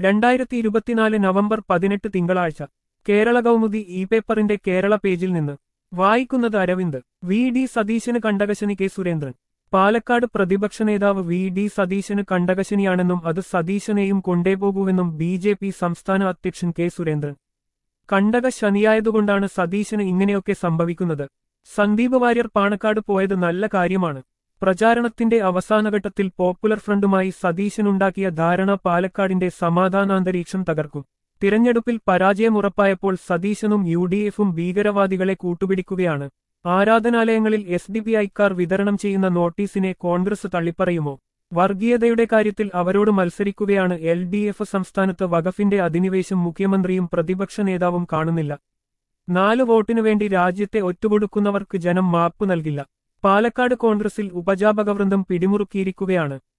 രണ്ടായിരത്തി ഇരുപത്തിനാല് നവംബർ പതിനെട്ട് തിങ്കളാഴ്ച കേരള കൗമുദി ഇ പേപ്പറിന്റെ കേരള പേജിൽ നിന്ന് വായിക്കുന്നത് അരവിന്ദ് വി ഡി സതീശന് കണ്ടകശനി കെ സുരേന്ദ്രൻ പാലക്കാട് പ്രതിപക്ഷ നേതാവ് വി ഡി സതീശന് കണ്ടകശനിയാണെന്നും അത് സതീശനെയും കൊണ്ടേപോകൂവെന്നും ബി ജെ പി സംസ്ഥാന അധ്യക്ഷൻ കെ സുരേന്ദ്രൻ കണ്ടക ശനിയായതുകൊണ്ടാണ് സതീശന് ഇങ്ങനെയൊക്കെ സംഭവിക്കുന്നത് സന്ദീപ് വാര്യർ പാണക്കാട് പോയത് നല്ല കാര്യമാണ് പ്രചാരണത്തിന്റെ അവസാനഘട്ടത്തിൽ പോപ്പുലർ ഫ്രണ്ടുമായി സതീശനുണ്ടാക്കിയ ധാരണ പാലക്കാടിന്റെ സമാധാനാന്തരീക്ഷം തകർക്കും തിരഞ്ഞെടുപ്പിൽ പരാജയം ഉറപ്പായപ്പോൾ സതീശനും യു ഡി എഫും ഭീകരവാദികളെ കൂട്ടുപിടിക്കുകയാണ് ആരാധനാലയങ്ങളിൽ എസ് ഡി പി ഐക്കാർ വിതരണം ചെയ്യുന്ന നോട്ടീസിനെ കോൺഗ്രസ് തള്ളിപ്പറയുമോ വർഗീയതയുടെ കാര്യത്തിൽ അവരോട് മത്സരിക്കുകയാണ് എൽ ഡി എഫ് സംസ്ഥാനത്ത് വഖഫിന്റെ അധിനിവേശം മുഖ്യമന്ത്രിയും പ്രതിപക്ഷ നേതാവും കാണുന്നില്ല നാല് വോട്ടിനു വേണ്ടി രാജ്യത്തെ ഒറ്റുകൊടുക്കുന്നവർക്ക് ജനം മാപ്പ് നൽകില്ല പാലക്കാട് കോൺഗ്രസിൽ ഉപജാപകവൃന്ദം പിടിമുറുക്കിയിരിക്കുകയാണ്